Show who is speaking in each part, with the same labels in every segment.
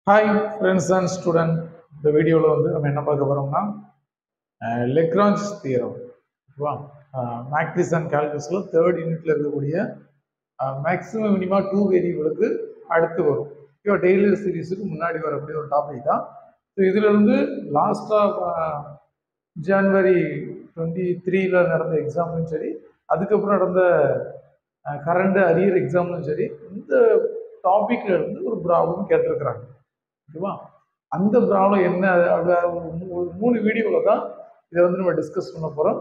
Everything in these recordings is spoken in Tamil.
Speaker 1: ஹாய் ஃப்ரெண்ட்ஸ் அண்ட் ஸ்டூடெண்ட் இந்த வீடியோவில் வந்து நம்ம என்ன பார்க்க போகிறோம்னா லெக்ரான்ஸ் தியரம் ஓகேவா மேக்டிஸ் அண்ட் கால்குலஸில் தேர்ட் யூனிட்ல இருக்கக்கூடிய மேக்ஸிமம் மினிமா டூ வேரியபிளுக்கு அடுத்து வரும் ஓகேவா டெய்லர் சீரீஸுக்கு முன்னாடி வரக்கூடிய ஒரு டாபிக் தான் ஸோ இதில் இருந்து லாஸ்ட்டாக ஜான்வரி டுவெண்ட்டி த்ரீல நடந்த எக்ஸாம்லையும் சரி அதுக்கப்புறம் நடந்த கரண்ட் அரியர் எக்ஸாம்லையும் சரி இந்த டாப்பிக்ல இருந்து ஒரு ப்ராப்ளம் கேட்டிருக்கிறாங்க ஓகேவா அந்த ப்ராப்ளம் என்ன அது ஒரு மூ- ஒரு மூணு வீடியோவில் தான் இதை வந்து நம்ம டிஸ்கஸ் பண்ண போகிறோம்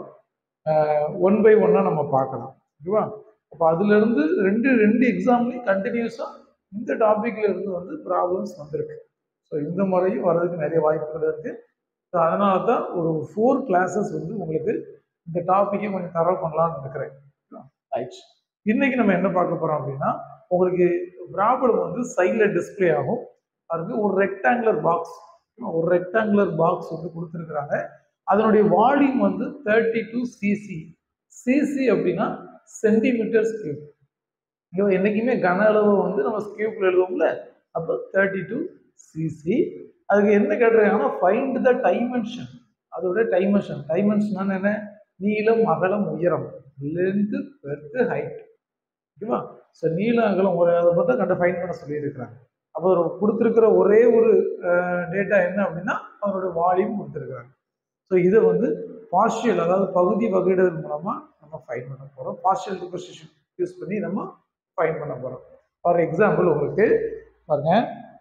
Speaker 1: ஒன் பை ஒன்னாக நம்ம பார்க்கலாம் ஓகேவா அப்போ அதுலேருந்து ரெண்டு ரெண்டு எக்ஸாம்லையும் கண்டினியூஸாக இந்த டாப்பிக்ல இருந்து வந்து ப்ராப்ளம்ஸ் வந்திருக்கு ஸோ இந்த முறையும் வர்றதுக்கு நிறைய வாய்ப்புகள் இருக்குது ஸோ அதனால தான் ஒரு ஃபோர் கிளாஸஸ் வந்து உங்களுக்கு இந்த டாப்பிக்கை கொஞ்சம் தரவு பண்ணலாம்னு இருக்கிறேன் ரைட் இன்னைக்கு நம்ம என்ன பார்க்க போகிறோம் அப்படின்னா உங்களுக்கு ப்ராப்ளம் வந்து சைடில் டிஸ்ப்ளே ஆகும் அதுக்கு ஒரு ரெக்டாங்குலர் பாக்ஸ் ஒரு ரெக்டாங்குலர் பாக்ஸ் வந்து கொடுத்துருக்குறாங்க அதனுடைய வால்யூம் வந்து தேர்ட்டி டூ சிசி சிசி அப்படின்னா சென்டிமீட்டர் ஸ்கியூப் ஐயோ என்றைக்குமே கன அளவு வந்து நம்ம ஸ்கியூப்ல எழுதுவோம்ல அப்போ தேர்ட்டி டூ சிசி அதுக்கு என்ன கேட்டிருக்காங்கன்னா ஃபைண்ட் த டைமென்ஷன் அதோட டைமென்ஷன் டைமென்ஷன் என்ன நீளம் அகலம் உயரம் லென்த்து பெர்த்து ஹைட் ஓகேவா ஸோ நீளம் அகலம் ஒரு அதை பார்த்தா கண்ட ஃபைன் பண்ண சொல்லியிருக்கிறாங்க அப்போ ஒரு கொடுத்துருக்கிற ஒரே ஒரு டேட்டா என்ன அப்படின்னா அதனுடைய வால்யூம் கொடுத்துருக்குறாங்க ஸோ இதை வந்து பார்ஷியல் அதாவது பகுதி வகையிடுதல் மூலமாக நம்ம ஃபைன் பண்ண போகிறோம் பார்ஷியல் டிபோசிஷன் யூஸ் பண்ணி நம்ம ஃபைன் பண்ண போகிறோம் ஃபார் எக்ஸாம்பிள் உங்களுக்கு பாருங்க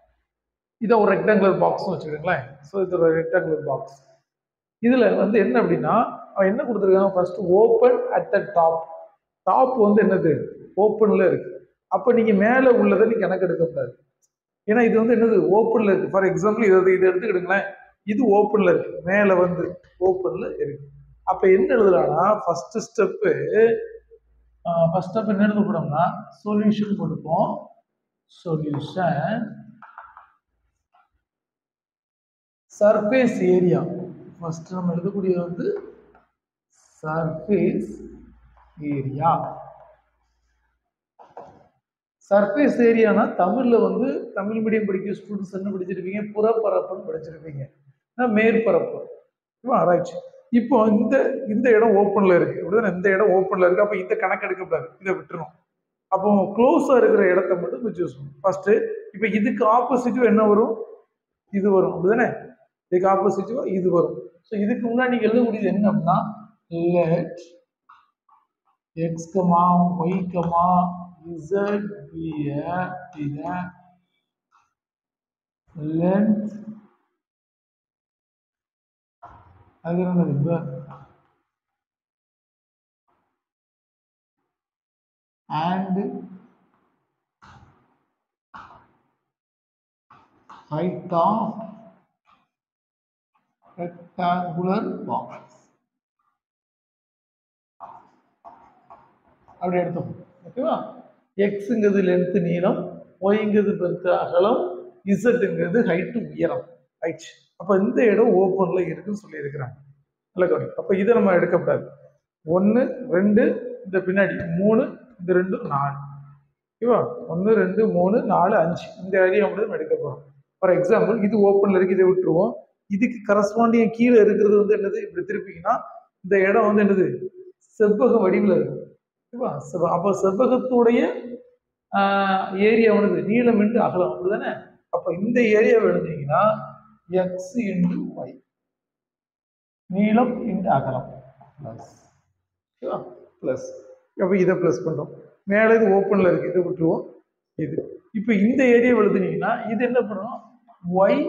Speaker 1: இதை ஒரு ரெக்டாங்குலர் பாக்ஸ்னு வச்சுக்கோங்களேன் ஸோ இது ஒரு ரெக்டாங்குலர் பாக்ஸ் இதில் வந்து என்ன அப்படின்னா அவன் என்ன கொடுத்துருக்காங்க first open at the top top வந்து என்னது ஓப்பனில் இருக்கு அப்போ நீங்கள் மேலே உள்ளதை நீ கணக்கு எடுக்கக்கூடாது ஏன்னா இது வந்து என்னது ஓப்பனில் இருக்கு ஃபார் எக்ஸாம்பிள் இதை இதை எடுத்துக்கிடுங்களேன் இது ஓப்பனில் இருக்கு மேலே வந்து ஓப்பனில் இருக்கு அப்போ என்ன எழுதலாம்னா ஃபர்ஸ்ட் ஸ்டெப்பு ஃபர்ஸ்ட் ஸ்டெப் என்ன எழுத போனோம்னா சொல்யூஷன் கொடுப்போம் சொல்யூஷன் சர்ஃபேஸ் ஏரியா ஃபர்ஸ்ட் நம்ம எழுதக்கூடியது வந்து சர்ஃபேஸ் ஏரியா சர்ஃபேஸ் ஏரியானா தமிழ்ல வந்து தமிழ் மீடியம் படிக்கிற ஸ்டூடெண்ட்ஸ் என்ன படிச்சிருப்பீங்க புறப்பரப்புன்னு படிச்சிருப்பீங்க அஹ் மேற்பரப்பு ரைட் இப்போ இந்த இந்த இடம் ஓப்பன்ல இருக்கு அப்படிதானே இந்த இடம் ஓப்பன்ல இருக்கு அப்போ இந்த கணக்கு எடுக்கக்கூடாது இதை விட்டுரும் அப்போ க்ளோஸா இருக்கிற இடத்த மட்டும் சூஸ் பண்ணும் ஃபர்ஸ்ட் இப்போ இதுக்கு ஆப்போசிட்டிவ் என்ன வரும் இது வரும் அப்படிதானே இதுக்கு ஆப்போசிட்டிவா இது வரும் ஸோ இதுக்கு முன்னாடி நீங்க எழுதக்கூடியது என்ன அப்படின்னா let x comma y comma z be இத லென்த் அது என்னது இந்த and height of rectangular box அப்படி எடுத்தோம் ஓகேவா எக்ஸுங்கிறது லென்த்து நீளம் ஒய்ங்கிறது பெருத்து அகலம் இசட்டுங்கிறது ஹைட்டு உயரம் ரைட் அப்போ இந்த இடம் ஓப்பனில் இருக்குன்னு சொல்லியிருக்கிறாங்க நல்ல கவனி அப்போ இதை நம்ம எடுக்கக்கூடாது ஒன்று ரெண்டு இந்த பின்னாடி மூணு இந்த ரெண்டு நாலு ஓகேவா ஒன்று ரெண்டு மூணு நாலு அஞ்சு இந்த ஏரியா மட்டும் நம்ம எடுக்க போகிறோம் ஃபார் எக்ஸாம்பிள் இது ஓப்பனில் இருக்கு இதை விட்டுருவோம் இதுக்கு கரஸ்பாண்டிங் கீழே இருக்கிறது வந்து என்னது இப்படி திருப்பிங்கன்னா இந்த இடம் வந்து என்னது செவ்வக வடிவில் இருக்கும் ஓகேவா செவ்வ அப்போ செவ்வகத்துடைய ஏரியா வந்து நீளம் இன்ட்டு அகலம் அப்படிதானே அப்போ இந்த ஏரியாவை எழுதிங்கன்னா எக்ஸ் இன்டு ஒய் நீளம் இன்டு அகலம் ப்ளஸ் ஓகேவா ப்ளஸ் அப்போ இதை ப்ளஸ் பண்ணுறோம் மேலே இது ஓப்பனில் இருக்குது இதை விட்டுருவோம் இது இப்போ இந்த ஏரியா எழுதுனீங்கன்னா இது என்ன பண்ணணும் ஒய்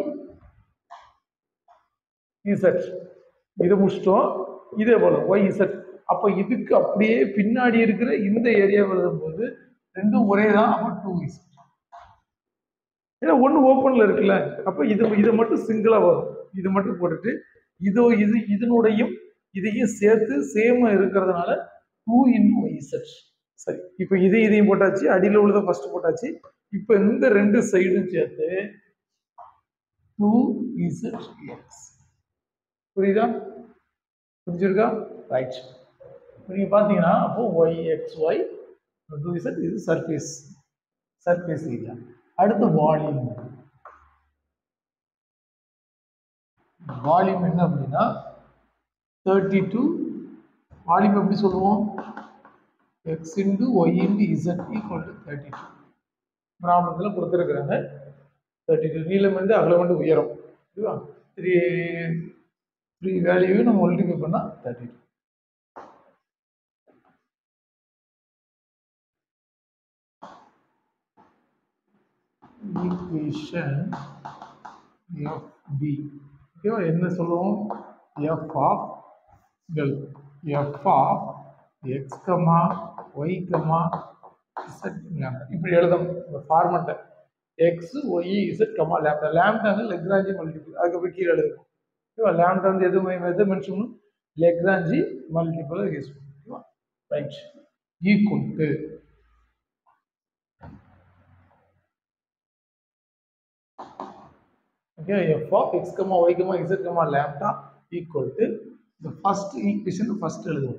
Speaker 1: இசட் இதை முடிச்சிட்டோம் இதே போல ஒய் இசட் அப்போ இதுக்கு அப்படியே பின்னாடி இருக்கிற இந்த ஏரியா எழுதும்போது ரெண்டும் ஒரே தான் அப்போ டூ இசட் ஏன்னா ஒன்று ஓப்பனில் இருக்குல்ல அப்போ இது இதை மட்டும் சிங்கிளாக வரும் இது மட்டும் போட்டுட்டு இதோ இது இதனுடையும் இதையும் சேர்த்து சேமாக இருக்கிறதுனால டூ இன்டு ஒய் இசட் சரி இப்போ இது இதையும் போட்டாச்சு அடியில் உள்ளதை ஃபர்ஸ்ட் போட்டாச்சு இப்போ இந்த ரெண்டு சைடும் சேர்த்து டூ இசட் எக்ஸ் புரியுதா புரிஞ்சிருக்கா ரைட் நீங்க பார்த்தீங்கன்னா அப்போ y x y two z இது சர்ஃபேஸ் சர்ஃபேஸ் ஏரியா அடுத்து வால்யூம் வால்யூம் என்ன அப்படின்னா தேர்ட்டி டூ வால்யூம் எப்படி சொல்லுவோம் x into y into z equal to thirty two ப்ராப்ளத்தில் கொடுத்துருக்குறாங்க தேர்ட்டி டூ நீளம் வந்து அகலம் வந்து உயரம் ஓகேவா த்ரீ த்ரீ வேல்யூவை நம்ம மல்டிப்ளை பண்ணால் தேர்ட்டி டூ ஈக்குவேஷன் எஃப்பி ஓகேவா என்ன சொல்லுவோம் எஃப் ஆஃப் கள் f of x comma y comma z lambda இப்படி எழுதணும் இந்த ஃபார்மெட்டை x y z comma lambda lambda வந்து லெக்ராஞ்சி மல்டிபிள் அதுக்கப்புறம் கீழே எழுதணும் ஓகேவா லேம்டா வந்து எது எது மென்ஷன் லெக்ராஞ்சி மல்டிபிள் யூஸ் பண்ணும் ஓகேவா right equal to okay f of x comma y comma z comma lambda equal to the first equation first எழுதுவோம்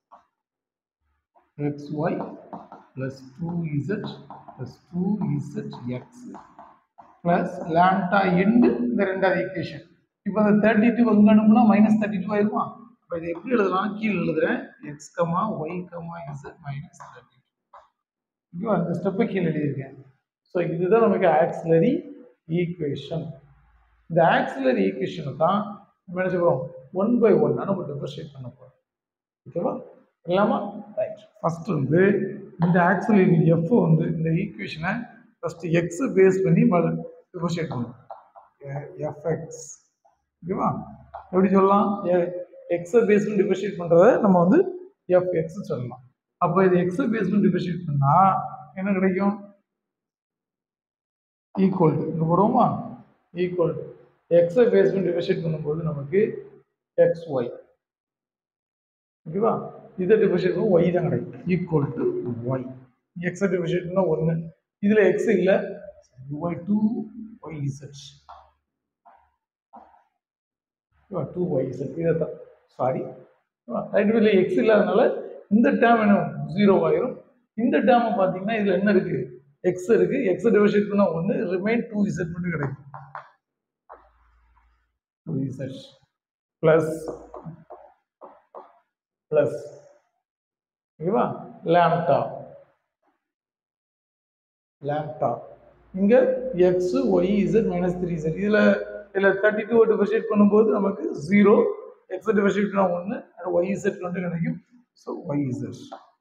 Speaker 1: xy plus 2z plus 2zx plus lambda into இந்த ரெண்டாவது ஈக்குவேஷன் இப்போ இந்த தேர்ட்டி டூ அங்கே அனுப்புனா மைனஸ் தேர்ட்டி டூ ஆயிருமா இப்போ இதை எப்படி எழுதலாம் கீழே எழுதுறேன் x comma y comma z minus thirty two அந்த ஸ்டெப்பை கீழே எழுதியிருக்கேன் ஸோ இதுதான் நமக்கு ஆக்சிலரி ஈக்குவேஷன் இந்த ஆக்சிலரி ஈக்குவேஷனை தான் நம்ம என்ன செய்வோம் ஒன் பை ஒன்னாக நம்ம டிஃபரன்ஷியேட் பண்ண போகிறோம் ஓகேவா இல்லாமா ரைட் ஃபர்ஸ்ட் வந்து இந்த ஆக்சிலரி எஃப் வந்து இந்த ஈக்குவேஷனை ஃபர்ஸ்ட் எக்ஸ் பேஸ் பண்ணி டிஃபரன்ஷியேட் பண்ணணும் எஃப்எக்ஸ் ஓகேவா எப்படி சொல்லலாம் எக்ஸை பேஸ் பண்ணி டிஃபரன்ஷியேட் பண்ணுறத நம்ம வந்து எஃப்எக்ஸ் சொல்லலாம் அப்போ இது எக்ஸை பேஸ் பண்ணி டிஃபரன்ஷியேட் பண்ணால் என்ன கிடைக்கும் ஈக்குவல் டு இங்கே போடுவோமா ஈக்குவல் டு எக்ஸை பேஸ் பண்ணி டிஃபரன்ஷியேட் பண்ணும்போது நமக்கு எக்ஸ் ஒய் ஓகேவா இதை டிஃபரன்ஷியேட் பண்ண ஒய் தான் கிடைக்கும் ஈக்குவல் டு ஒய் எக்ஸை டிஃபரன்ஷியேட் பண்ணால் ஒன்று இதில் எக்ஸ் இல்லை y two y z two y z இதை தான் சாரி ரைட் இதில் எக்ஸ் இல்லாதனால இந்த டேர்ம் என்ன ஜீரோ ஆயிரும் இந்த டேர்மை பார்த்தீங்கன்னா இதில் என்ன இருக்குது எக்ஸ் இருக்கு எக்ஸ் டிவைட் பண்ணா ஒன்று ரிமைன் டூ இசட் மட்டும் கிடைக்கும் டூ இசட் பிளஸ் பிளஸ் ஓகேவா லேம்டா லேம்டா இங்க x y z minus three z இதுல இதுல தேர்ட்டி டூ டிஃபரன்ஷியேட் பண்ணும்போது நமக்கு ஜீரோ எக்ஸ் டிஃபரன்ஷியேட் பண்ணா ஒன்று ஒய் இசட் மட்டும் கிடைக்கும் ஸோ ஒய் இசட்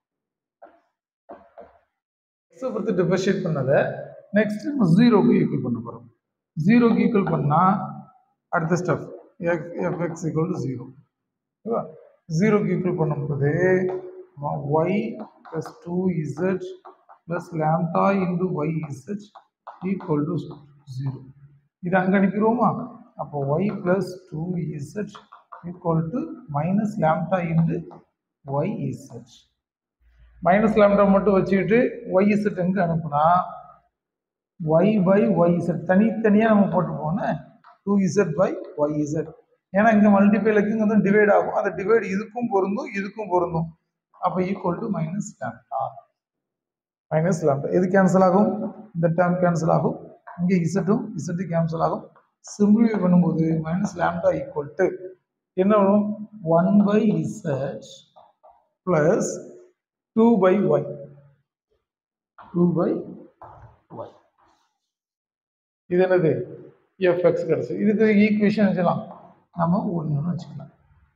Speaker 1: எக்ஸை பொறுத்து டிஃபரன்ஷியேட் பண்ணதை நெக்ஸ்ட் நம்ம ஜீரோக்கு ஈக்குவல் பண்ண போகிறோம் ஜீரோக்கு ஈக்குவல் பண்ணால் அடுத்த step x f x equal to zero ஓகேவா ஜீரோக்கு ஈக்குவல் பண்ணும்போது y plus two z plus lambda into y z equal to zero இது அங்கே அனுப்பிடுவோமா அப்போ y plus two z equal to minus lambda into y z minus lambda மட்டும் வச்சுக்கிட்டு ஒய் இசட் எங்கே அனுப்புனா ஒய் பை ஒய் இசட் தனித்தனியாக நம்ம போட்டு போனேன் two z by y z ஏன்னா இங்கே மல்டிபைலுக்கு இங்கே வந்து டிவைட் ஆகும் அந்த டிவைட் இதுக்கும் பொருந்தும் இதுக்கும் பொருந்தும் அப்போ equal to minus lambda minus lambda எது கேன்சல் ஆகும் இந்த டேர்ம் கேன்சல் ஆகும் இங்கே இசட்டும் இசட்டு கேன்சல் ஆகும் சிம்பிளிஃபை பண்ணும்போது மைனஸ் லேம்டா ஈக்குவல் டு என்ன வரும் one by z plus two by y two by y இது என்னது எஃப்எக்ஸ் கிடச்சி இதுக்கு ஈக்குவேஷன் வச்சுக்கலாம் நம்ம ஒன்றுன்னு வச்சுக்கலாம்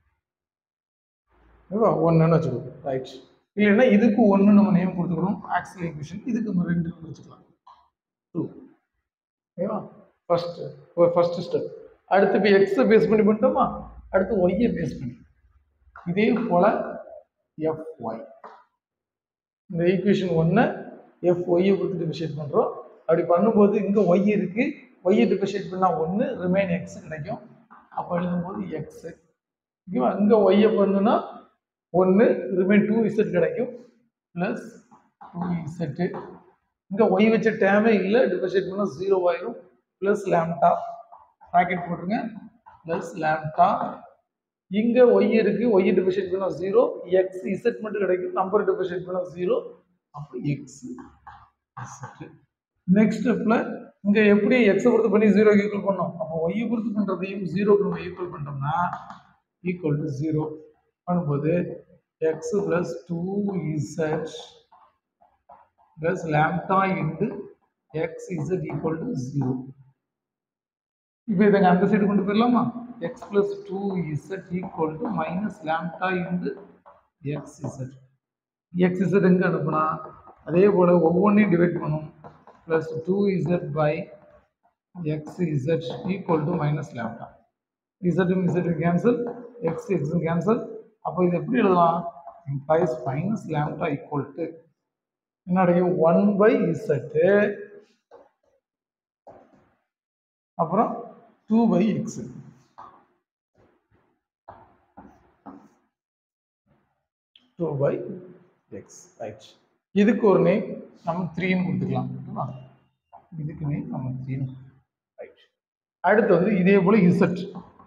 Speaker 1: ஓகேவா ஒன்றுன்னு வச்சுக்கணும் ரைட் இல்லைன்னா இதுக்கு ஒன்று நம்ம நேம் கொடுத்துக்கணும் ஆக்சல் ஈக்குவேஷன் இதுக்கு நம்ம ரெண்டுன்னு வச்சுக்கலாம் டூ ஓகேவா ஃபர்ஸ்ட் ஃபர்ஸ்ட் ஸ்டெப் அடுத்து இப்போ எக்ஸை பேஸ் பண்ணி பண்ணிட்டோமா அடுத்து ஒய்யை பேஸ் பண்ணி இதே போல் எஃப் ஒய் இந்த ஈக்குவேஷன் ஒன்றை எஃப் ஒய்யை கொடுத்து டிஃபிஷியேட் பண்ணுறோம் அப்படி பண்ணும்போது இங்கே ஒய் இருக்குது ஒய்யை டிஃபிஷியேட் பண்ணால் ஒன்று ரிமைன் எக்ஸ் கிடைக்கும் அப்போ எழுதும்போது எக்ஸு ஓகேவா இங்கே ஒய்யை பண்ணுனா ஒன்று ரிமைன் டூ இசட் கிடைக்கும் ப்ளஸ் டூ இசட்டு இங்கே ஒய் வச்ச டேமே இல்லை டிஃபிஷியேட் பண்ணால் ஜீரோ ஆயிரும் ப்ளஸ் லேம்டா ப்ராக்கெட் போட்டுருங்க ப்ளஸ் லேம்டா இங்கே ஒய் இருக்குது ஒய் டிஃபிஷியேட் பண்ணால் ஜீரோ எக்ஸ் இசட் மட்டும் கிடைக்கும் நம்பர் டிஃபிஷியேட் பண்ணால் ஜீரோ அப்போ எக்ஸ் இசட் நெக்ஸ்ட் ஸ்டெப்பில் இங்க எப்படி எக்ஸை பொறுத்து பண்ணி ஜீரோ ஈக்குவல் பண்ணோம் அப்போ ஒய்யை பொறுத்து பண்றதையும் ஜீரோக்கு நம்ம ஈக்குவல் பண்ணிட்டோம்னா ஈக்குவல் டு ஜீரோ பண்ணும்போது x plus two z plus lambda into x z equal to zero இப்போ இதை அந்த சைடு கொண்டு போயிடலாமா x plus two z equal to minus lambda into x z x z எங்கே அனுப்புனா அதே போல் ஒவ்வொன்றையும் டிவைட் பண்ணும் plus two z by x z equal to minus lambda இசட்டும் இசட்டும் கேன்சல் எக்ஸ் எக்ஸும் கேன்சல் அப்போ இது எப்படி எழுதலாம் implies minus lambda equal to என்னுடைய ஒன் பை இசட்டு அப்புறம் two by x two by x right இதுக்கு ஒரு நேம் நம்ம த்ரீன்னு கொடுத்துக்கலாம் ஓகேவா இதுக்கு நேம் நம்ம த்ரீன்னு ரைட் அடுத்து வந்து இதே போல இசட்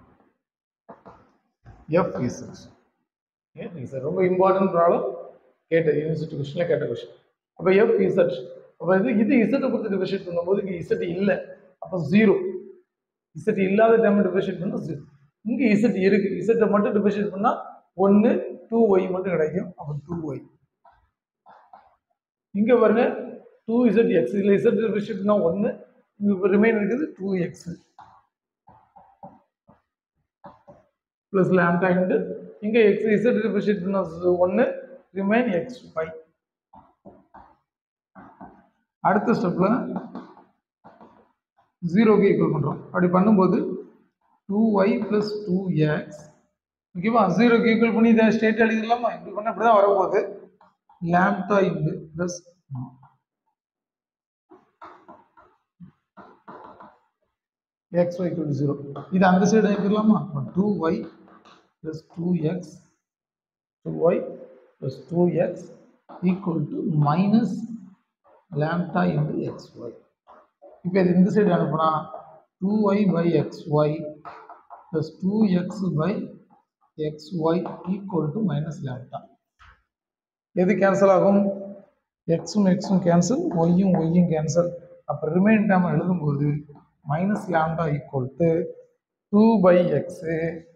Speaker 1: எஃப் இசட் இசட் ரொம்ப இம்பார்ட்டன்ட் ப்ராப்ளம் கேட்ட யூனிவர்சிட்டி கொஸ்டினில் கேட்ட கொஸ்டின் அப்போ எஃப் இசட் அப்போ இது இது இசட்டை பொறுத்து டிஃபரன்ஷியேட் பண்ணும்போது இங்கே இசட் இல்லை அப்போ ஜீரோ இசட் இல்லாத டைம் டிஃபரன்ஷியேட் பண்ணால் ஜீரோ இங்கே இசட் இருக்கு இசட்டை மட்டும் டிஃபரன்ஷியேட் பண்ணால் ஒன்று டூ ஒய் மட்டும் கிடைக்கும் அப்போ டூ ஒய் இங்கே பாருங்க டூ இசட் எக்ஸ் இதில் இசட் டிஃபரன்ஷியேட் பண்ணால் ஒன்று இங்கே ரிமைன் இருக்குது two x plus lambda into இங்கே எக்ஸ் இசட் டிஃபரன்ஷியேட் பண்ணால் ஒன்று ரிமைன் எக்ஸ் ஃபைவ் அடுத்த ஸ்டெப்பில் ஜீரோக்கு ஈக்குவல் பண்ணுறோம் அப்படி பண்ணும்போது two y plus two x ஓகேவா ஜீரோக்கு ஈக்குவல் பண்ணி இதை ஸ்டேட் எழுதிடலாமா இப்படி பண்ண இப்படி தான் வரப்போகுது lambda into plus x y equal zero இது அந்த சைடு எழுதிடலாமா two y plus two x two y plus two x equal to minus lambda into x y இப்போ இது இந்த சைடு அனுப்புனா two y by x y plus two x by x y equal to minus lambda எது கேன்சல் ஆகும் எக்ஸும் எக்ஸும் கேன்சல் ஒய்யும் ஒய்யும் கேன்சல் அப்போ ரிமைன் டேம் எழுதும்போது minus lambda equal to two by x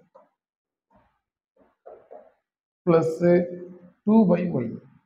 Speaker 1: plus two by y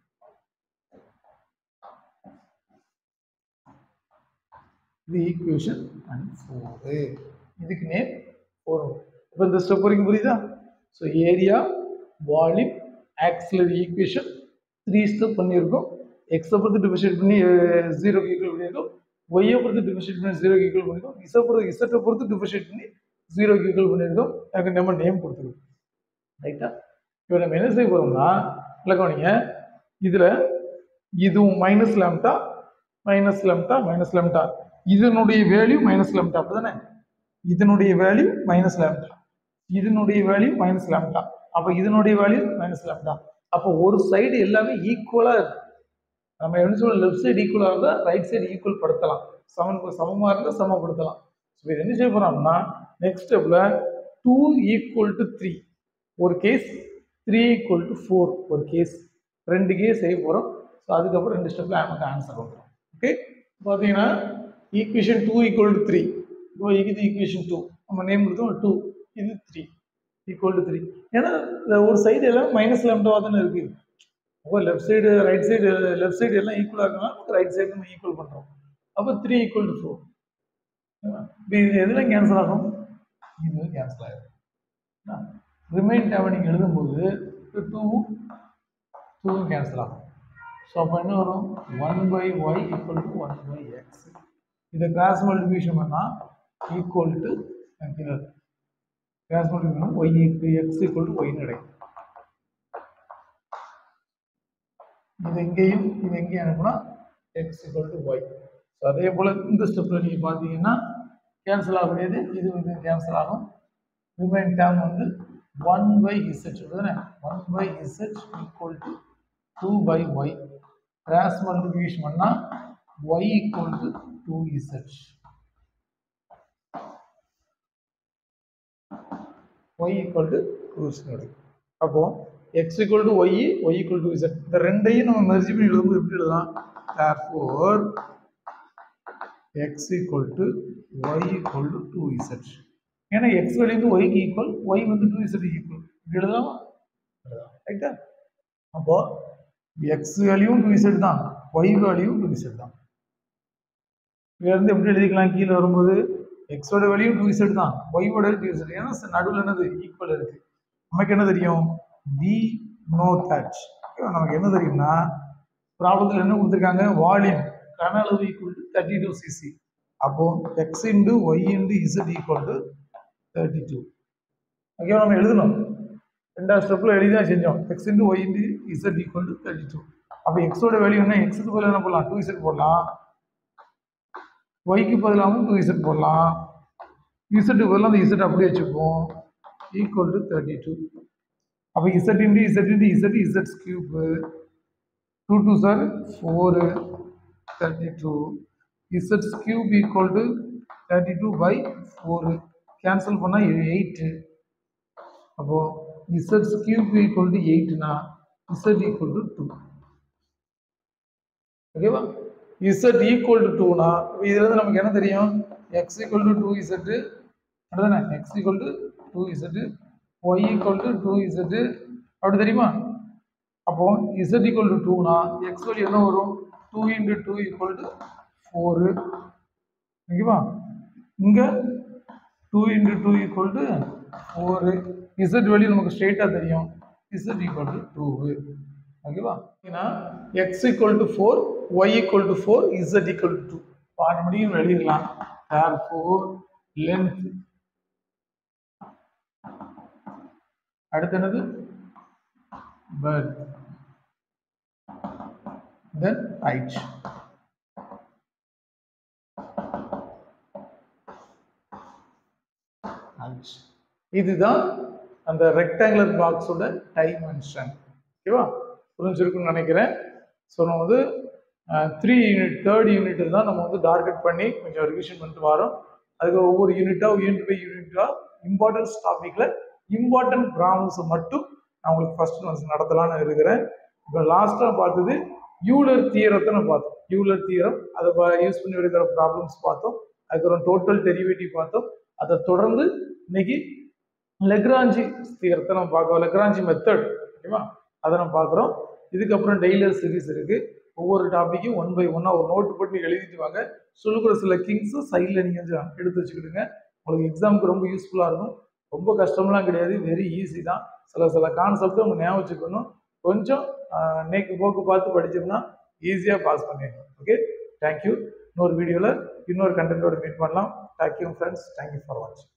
Speaker 1: இது ஈக்குவேஷன் அண்ட் ஃபோரு இதுக்கு நேம் ஃபோர் இப்போ இந்த ஸ்டெப் வரைக்கும் புரியுதா so area volume auxiliary equation three step பண்ணியிருக்கோம் எக்ஸை பொறுத்து டிஃபரன்ஷியேட் பண்ணி ஜீரோக்கு ஈக்குவல் பண்ணியிருக்கோம் ஒய்யை பொறுத்து டிஃபரன்ஷியேட் பண்ணி ஜீரோக்கு ஈக்குவல் பண்ணியிருக்கோம் இசை பொறுத்து இசட்டை பொறுத்து டிஃபரன்ஷியேட் பண்ணி ஜீரோக்கு ஈக்குவல் பண்ணியிருக்கோம் அதுக்கு நம்ம நேம் கொடுத்துருக்கோம் ரைட்டா இப்போ நம்ம என்ன செய்ய போகிறோம்னா இல்லை கவனிங்க இதில் இதுவும் minus lambda minus lambda minus lambda இதனுடைய வேல்யூ மைனஸ் லேம்டா அப்படிதானே இதனுடைய வேல்யூ மைனஸ் லேம்டா இதனுடைய வேல்யூ மைனஸ் லேம்டா அப்போ இதனுடைய வேல்யூ மைனஸ் லேம்டா அப்போ ஒரு சைடு எல்லாமே ஈக்குவலாக இருக்கு நம்ம என்ன சொல்ல லெஃப்ட் சைடு ஈக்குவலாக இருந்தால் ரைட் சைடு ஈக்குவல் படுத்தலாம் சமன் சமமாக இருந்தால் சமப்படுத்தலாம் ஸோ இது என்ன செய்ய போகிறோம்னா நெக்ஸ்ட் ஸ்டெப்பில் டூ ஈக்குவல் டு த்ரீ ஒரு case three equal to four ஒரு கேஸ் ரெண்டு கேஸ் செய்ய போகிறோம் ஸோ அதுக்கப்புறம் ரெண்டு ஸ்டெப்பில் நமக்கு ஆன்சர் வந்துடும் ஓகே பார்த்தீங்கன்னா equation two equal to three இப்போ இது ஈக்குவேஷன் டூ நம்ம நேம் கொடுத்தோம் டூ இது த்ரீ ஈக்குவல் டு த்ரீ ஏன்னா இந்த ஒரு சைடு எல்லாம் மைனஸ் லேம்டாவாக தானே இருக்குது அப்போ left side right side left side எல்லாம் ஈக்குவலாக இருக்கனால நமக்கு ரைட் சைடு நம்ம ஈக்குவல் பண்ணுறோம் அப்போ த்ரீ ஈக்குவல் டு ஃபோர் இப்போ இது எதில் கேன்சல் ஆகும் இது கேன்சல் ஆகிடும் ரிமைன் டேவை நீங்கள் எழுதும்போது டூவும் டூவும் கேன்சல் ஆகும் ஸோ அப்போ என்ன வரும் one by y equal to one by x இதை கிராஸ் மல்டிபிகேஷன் பண்ணால் equal to cross multiplication y x equal to ஒய்னு கிடைக்கும் இது எங்கேயும் இது எங்கேயும் அனுப்புனா x equal to y so அதே போல் இந்த ஸ்டெப்பில் நீங்கள் பார்த்தீங்கன்னா கேன்சல் ஆகக்கூடியது இது இது கேன்சல் ஆகும் ரிமைன் டேர்ம் வந்து ஒன் பை இசட் தானே one by z equal to two by y cross multiplication பண்ணால் y equal to two z y equal to two z அப்போ x equal to y y equal to z இந்த ரெண்டையும் நம்ம மெர்ஜி பண்ணி எழுதும்போது எப்படி எழுதலாம் therefore x equal to y equal to two z ஏன்னா எக்ஸ் வேல்யூ வந்து ஒய்க்கு ஈக்குவல் ஒய் வந்து டூ இசட் ஈக்குவல் இப்படி எழுதலாம் ரைட்டா அப்போ எக்ஸ் வேல்யூவும் டூ இசட் தான் ஒய் வேல்யூவும் டூ இசட் தான் இதுலேருந்து எப்படி எழுதிக்கலாம் கீழே வரும்போது எக்ஸோட வேல்யூ டூ இசட் தான் ஒய்யோட டூ இசட் ஏன்னா நடுவில் என்னது ஈக்குவல் இருக்கு நமக்கு என்ன தெரியும் வி நோ தட் நமக்கு என்ன தெரியும்னா ப்ராப்ளத்தில் என்ன கொடுத்துருக்காங்க வால்யூம் கன அளவு equal to thirty two cc அப்போ x into y into z equal to thirty two ஓகேவா நம்ம எழுதணும் ரெண்டாவது ஸ்டெப்பில் எழுதி தான் செஞ்சோம் x into y into z equal to thirty two அப்போ எக்ஸோட வேல்யூ என்ன எக்ஸுக்கு பதிலாக என்ன போடலாம் டூ இசட் போடலாம் ஒய்க்கு பதிலாகவும் டூ இசட் போடலாம் இசட்டுக்கு பதிலாக அந்த இசட் அப்படியே வச்சுப்போம் ஈக்குவல் டு தேர்ட்டி டூ அப்போ z into z into z z cube two two சார் four thirty two z cube equal to thirty two by four cancel பண்ணால் எயிட்டு அப்போது இசட் கியூப் ஈக்குவல் டு எயிட்னா இசட் ஈக்குவல் டு டூ ஓகேவா இசட் ஈக்குவல் டு டூனா இதுலேருந்து நமக்கு என்ன தெரியும் x equal to two z அப்படிதானே x equal to two z y equal to two z அப்படி தெரியுமா அப்போ இசட் ஈக்குவல் டு டூனா எக்ஸ் வேல்யூ என்ன வரும் two into two equal to four ஓகேவா இங்கே two into two equal to four z value நமக்கு ஸ்ட்ரெயிட்டாக தெரியும் இசட் ஈக்குவல் டு டூவு ஓகேவா ஏன்னா x equal to four y equal to four z equal to two ஆட்டோமேட்டிக்காக எழுதிடலாம் தேர் ஃபோர் லென்த் அடுத்து என்னது birth then height height இதுதான் அந்த ரெக்டாங்குலர் பாக்ஸோட டைமென்ஷன் ஓகேவா புரிஞ்சிருக்குன்னு நினைக்கிறேன் ஸோ நம்ம வந்து த்ரீ யூனிட் தேர்ட் யூனிட் தான் நம்ம வந்து டார்கெட் பண்ணி கொஞ்சம் ரிவிஷன் பண்ணிட்டு வரோம் அதுக்கு ஒவ்வொரு யூனிட்டாக யூனிட் பை யூனிட்டாக இம்பார்ட்டன்ஸ் டாப்பிக்கில் இம்பார்ட்டன்ட் ப்ராப்ளம்ஸை மட்டும் நான் உங்களுக்கு ஃபர்ஸ்ட் வந்து நடத்தலாம்னு இருக்கிறேன் இப்போ லாஸ்ட்டாக பார்த்தது யூலர் தியரத்தை நம்ம பார்த்தோம் யூலர் தியரம் அதை யூஸ் பண்ணி எடுக்கிற ப்ராப்ளம்ஸ் பார்த்தோம் அதுக்கப்புறம் டோட்டல் டெரிவேட்டிவ் பார்த்தோம் அதை தொடர்ந்து இன்னைக்கு லெக்ராஞ்சி தியரத்தை நம்ம பார்க்கோம் லெக்ராஞ்சி மெத்தட் ஓகேவா அதை நம்ம பார்க்குறோம் இதுக்கப்புறம் டெய்லர் சீரிஸ் இருக்குது ஒவ்வொரு டாப்பிக்கும் ஒன் பை ஒன்னாக ஒரு நோட்டு போட்டு நீங்கள் எழுதிட்டு வாங்க சொல்லுகிற சில கிங்ஸும் சைடில் நீங்கள் கொஞ்சம் எடுத்து வச்சுக்கிடுங்க உங்களுக்கு எக்ஸாமுக்கு ரொம்ப யூஸ்ஃபுல்லாக இருக்கும் ரொம்ப கஷ்டம்லாம் கிடையாது வெரி ஈஸி தான் சில சில கான்செப்ட் உங்க ஞாபகம் வச்சுக்கணும் கொஞ்சம் நேக்கு போக்கு பார்த்து படிச்சோம்னா ஈஸியாக பாஸ் பண்ணிடணும் ஓகே தேங்க்யூ இன்னொரு வீடியோவில் இன்னொரு கண்டென்ட்டோட மீட் பண்ணலாம் தேங்க்யூ ஃப்ரெண்ட்ஸ் தேங்க்யூ ஃபார் வாட்சிங்